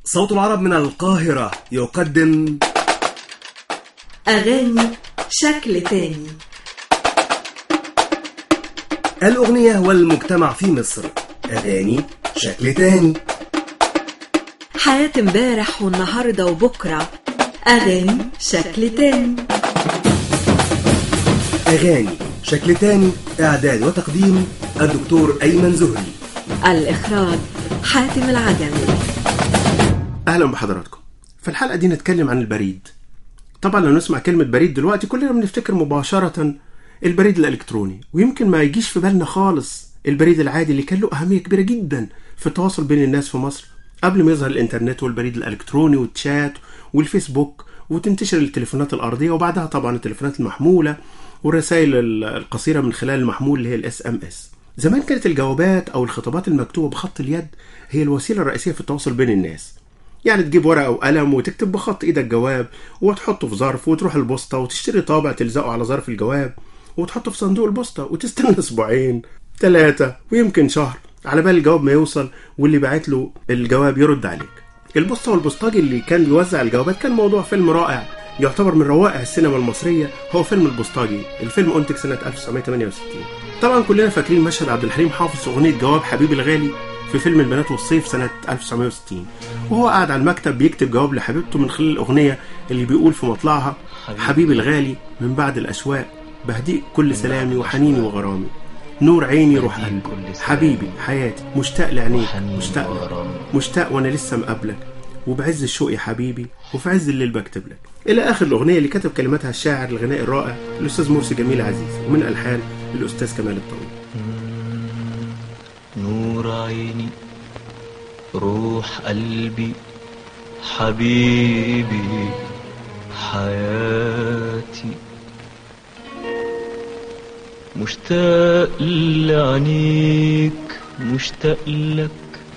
صوت العرب من القاهرة يقدم أغاني شكل تاني الأغنية والمجتمع في مصر أغاني شكل تاني حياة امبارح والنهاردة وبكرة أغاني شكل تاني أغاني شكل تاني إعداد وتقديم الدكتور أيمن زهري الإخراج حاتم العجمي اهلا بحضراتكم في الحلقه دي نتكلم عن البريد طبعا لو نسمع كلمه بريد دلوقتي كلنا بنفتكر مباشره البريد الالكتروني ويمكن ما يجيش في بالنا خالص البريد العادي اللي كان له اهميه كبيره جدا في التواصل بين الناس في مصر قبل ما يظهر الانترنت والبريد الالكتروني والتشات والفيسبوك وتنتشر التليفونات الارضيه وبعدها طبعا التليفونات المحموله والرسائل القصيره من خلال المحمول اللي هي الاس ام اس زمان كانت الجوابات او الخطابات المكتوبه بخط اليد هي الوسيله الرئيسيه في التواصل بين الناس يعني تجيب ورقة وقلم وتكتب بخط ايدك جواب وتحطه في ظرف وتروح البوسطة وتشتري طابع تلزقه على ظرف الجواب وتحطه في صندوق البوسطة وتستنى اسبوعين ثلاثة ويمكن شهر على بال الجواب ما يوصل واللي باعت له الجواب يرد عليك البوسطة والبوسطجي اللي كان بيوزع الجوابات كان موضوع فيلم رائع يعتبر من روائع السينما المصرية هو فيلم البوسطجي الفيلم أنتج سنة 1968 طبعا كلنا فاكرين مشهد عبد الحليم حافظ أغنية جواب حبيبي الغالي في فيلم البنات والصيف سنة 1960 وهو قاعد على المكتب بيكتب جواب لحبيبته من خلال الأغنية اللي بيقول في مطلعها حبيبي الغالي من بعد الأشواق بهديك كل سلامي وحنيني وغرامي نور عيني روح قلبي حبيبي حياتي مشتاق لعينيك مشتاق لك مشتاق وانا لسه مقابلك وبعز الشوق يا حبيبي وفي عز الليل بكتب لك الى اخر الاغنيه اللي كتب كلماتها الشاعر الغنائي الرائع الاستاذ مرسي جميل عزيز ومن الحان الاستاذ كمال الطويل نور عيني روح قلبي حبيبي حياتي مشتاق لعينيك مشتاق لك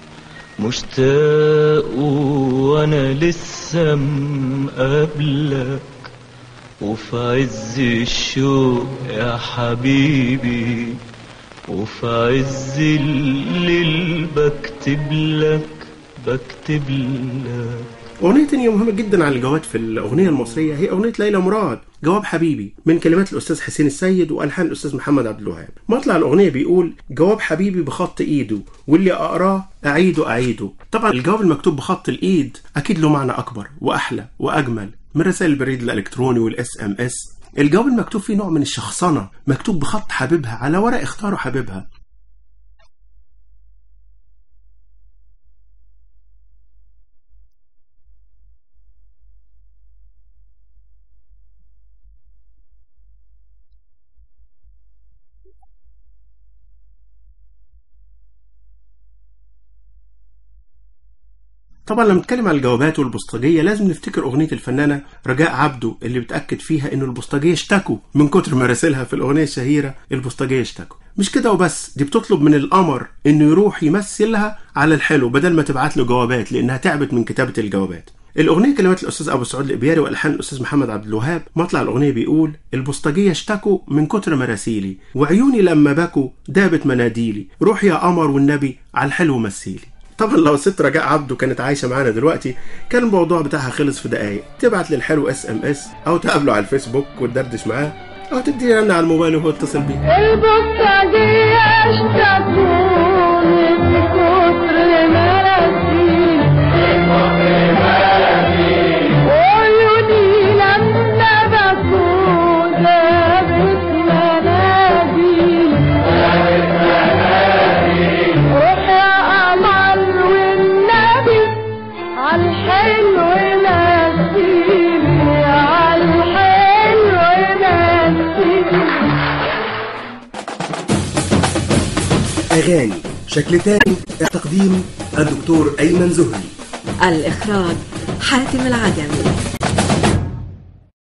مشتاق وانا لسه مقابلك وفي عز الشوق يا حبيبي وفي عز الليل بكتب لك بكتب لك أغنية تانية مهمة جدا عن الجواب في الأغنية المصرية هي أغنية ليلى مراد جواب حبيبي من كلمات الأستاذ حسين السيد وألحان الأستاذ محمد عبد الوهاب مطلع الأغنية بيقول جواب حبيبي بخط إيده واللي أقراه أعيده أعيده طبعا الجواب المكتوب بخط الإيد أكيد له معنى أكبر وأحلى وأجمل من رسائل البريد الإلكتروني والإس إم إس الجواب المكتوب فيه نوع من الشخصنة مكتوب بخط حبيبها على ورق اختاره حبيبها طبعا لما نتكلم عن الجوابات والبوسطجيه لازم نفتكر اغنيه الفنانه رجاء عبده اللي بتاكد فيها انه البوسطجيه اشتكوا من كتر مراسلها في الاغنيه الشهيره البوسطجيه اشتكوا مش كده وبس دي بتطلب من القمر انه يروح يمثلها على الحلو بدل ما تبعت له جوابات لانها تعبت من كتابه الجوابات الأغنية كلمات الأستاذ أبو سعود الإبياري وألحان الأستاذ محمد عبد الوهاب مطلع الأغنية بيقول البوسطجية اشتكوا من كتر مراسيلي وعيوني لما بكوا دابت مناديلي روح يا قمر والنبي على الحلو مثيلي طبعا لو الست رجاء عبده كانت عايشه معانا دلوقتي كان الموضوع بتاعها خلص في دقايق تبعت للحلو اس ام اس او تقابله على الفيسبوك وتدردش معاه او تدي رن على الموبايل وهو اتصل بيه البطاقية اشتكوا من كتر مراسيل وعيوني لما بكوا دابت مناديل روح يا قمر والنبي عالحلو نسيني عالحلو نسيني أغاني شكل تاني تقديم الدكتور أيمن زهري الإخراج حاتم العجمي